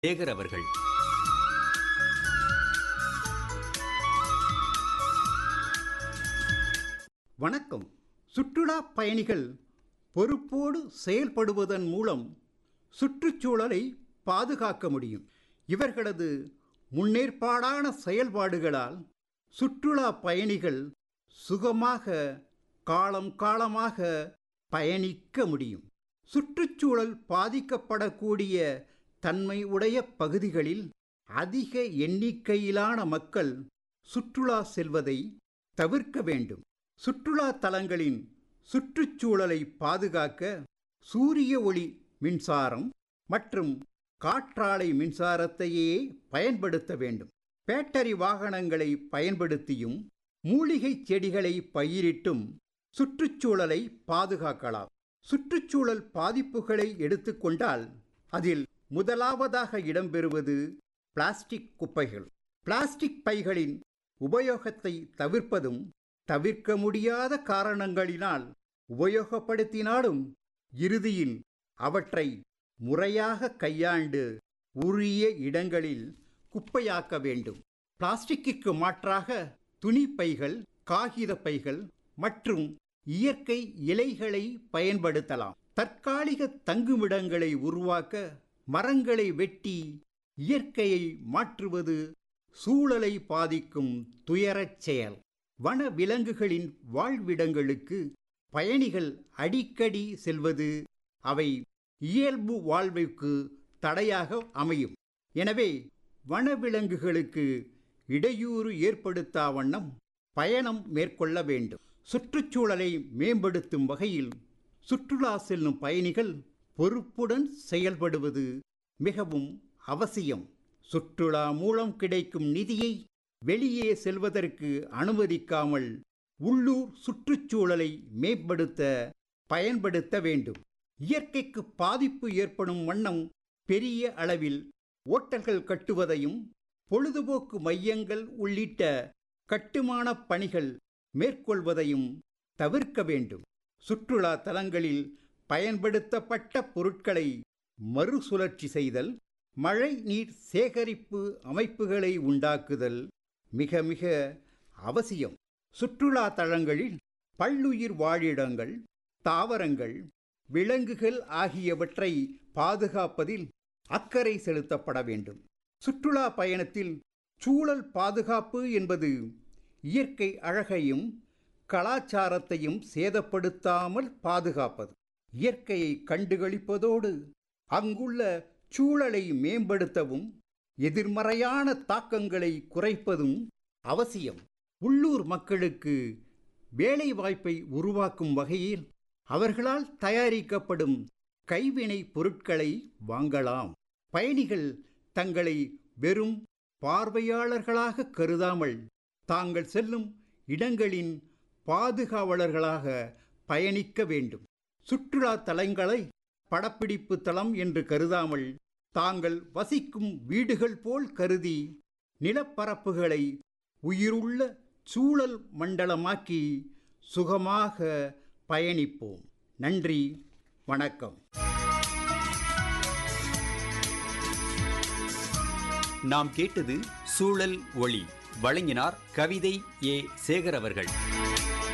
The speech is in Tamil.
சேகர் அவர்கள் வணக்கம் சுற்றுலா பயணிகள் பொறுப்போடு செயல்படுவதன் மூலம் சுற்றுச்சூழலை பாதுகாக்க முடியும் இவர்களது முன்னேற்பாடான செயல்பாடுகளால் சுற்றுலா பயணிகள் சுகமாக காலம் காலமாக பயணிக்க முடியும் சுற்றுச்சூழல் பாதிக்கப்படக்கூடிய தன்மை உடைய பகுதிகளில் அதிக எண்ணிக்கையிலான மக்கள் சுற்றுலா செல்வதை தவிர்க்க வேண்டும் சுற்றுலா தலங்களின் சுற்றுச்சூழலை பாதுகாக்க சூரிய ஒளி மின்சாரம் மற்றும் காற்றாலை மின்சாரத்தையே பயன்படுத்த வேண்டும் பேட்டரி வாகனங்களை பயன்படுத்தியும் மூலிகை செடிகளை பயிரிட்டும் சுற்றுச்சூழலை பாதுகாக்கலாம் சுற்றுச்சூழல் பாதிப்புகளை எடுத்துக்கொண்டால் அதில் முதலாவதாக இடம்பெறுவது பிளாஸ்டிக் குப்பைகள் பிளாஸ்டிக் பைகளின் உபயோகத்தை தவிர்ப்பதும் தவிர்க்க முடியாத காரணங்களினால் உபயோகப்படுத்தினாலும் இறுதியில் அவற்றை முறையாக கையாண்டு உரிய இடங்களில் குப்பையாக்க வேண்டும் பிளாஸ்டிக்கிற்கு மாற்றாக துணி பைகள் காகித பைகள் மற்றும் இயற்கை இலைகளை பயன்படுத்தலாம் தற்காலிக தங்குமிடங்களை உருவாக்க மரங்களை வெட்டி இயற்கையை மாற்றுவது சூழலை பாதிக்கும் துயரச் செயல் வன விலங்குகளின் வாழ்விடங்களுக்கு பயணிகள் அடிக்கடி செல்வது அவை இயல்பு வாழ்விற்கு தடையாக அமையும் எனவே வனவிலங்குகளுக்கு இடையூறு ஏற்படுத்தா வண்ணம் பயணம் மேற்கொள்ள வேண்டும் சுற்றுச்சூழலை மேம்படுத்தும் வகையில் சுற்றுலா செல்லும் பயணிகள் பொறுப்புடன் செயல்படுவது மிகவும் அவசியம் சுற்றுலா மூலம் கிடைக்கும் நிதியை வெளியே செல்வதற்கு அனுமதிக்காமல் உள்ளூர் சுற்றுச்சூழலை மேம்படுத்த பயன்படுத்த வேண்டும் இயற்கைக்கு பாதிப்பு ஏற்படும் வண்ணம் பெரிய அளவில் ஓட்டல்கள் கட்டுவதையும் பொழுதுபோக்கு மையங்கள் உள்ளிட்ட கட்டுமான பணிகள் மேற்கொள்வதையும் தவிர்க்க வேண்டும் சுற்றுலா தலங்களில் பயன்படுத்தப்பட்ட பொருட்களை மறுசுழற்சி செய்தல் மழை நீர் சேகரிப்பு அமைப்புகளை உண்டாக்குதல் மிக மிக அவசியம் சுற்றுலா தலங்களில் பல்லுயிர் வாழிடங்கள் தாவரங்கள் விலங்குகள் ஆகியவற்றை பாதுகாப்பதில் அக்கறை செலுத்தப்பட வேண்டும் சுற்றுலா பயணத்தில் சூழல் பாதுகாப்பு என்பது இயற்கை அழகையும் கலாச்சாரத்தையும் சேதப்படுத்தாமல் பாதுகாப்பது இயற்கையை கண்டுகளிப்பதோடு அங்குள்ள சூழலை மேம்படுத்தவும் எதிர்மறையான தாக்கங்களை குறைப்பதும் அவசியம் உள்ளூர் மக்களுக்கு வேலைவாய்ப்பை உருவாக்கும் வகையில் அவர்களால் தயாரிக்கப்படும் கைவினை பொருட்களை வாங்கலாம் பயணிகள் தங்களை வெறும் பார்வையாளர்களாக கருதாமல் தாங்கள் செல்லும் இடங்களின் பாதுகாவலர்களாக பயணிக்க வேண்டும் சுற்றுலா தலங்களை படப்பிடிப்பு தலம் என்று கருதாமல் தாங்கள் வசிக்கும் வீடுகள் போல் கருதி நிலப்பரப்புகளை உயிருள்ள சூழல் மண்டலமாக்கி சுகமாக பயணிப்போம் நன்றி வணக்கம் நாம் கேட்டது சூழல் ஒளி வழங்கினார் கவிதை ஏ சேகர் அவர்கள்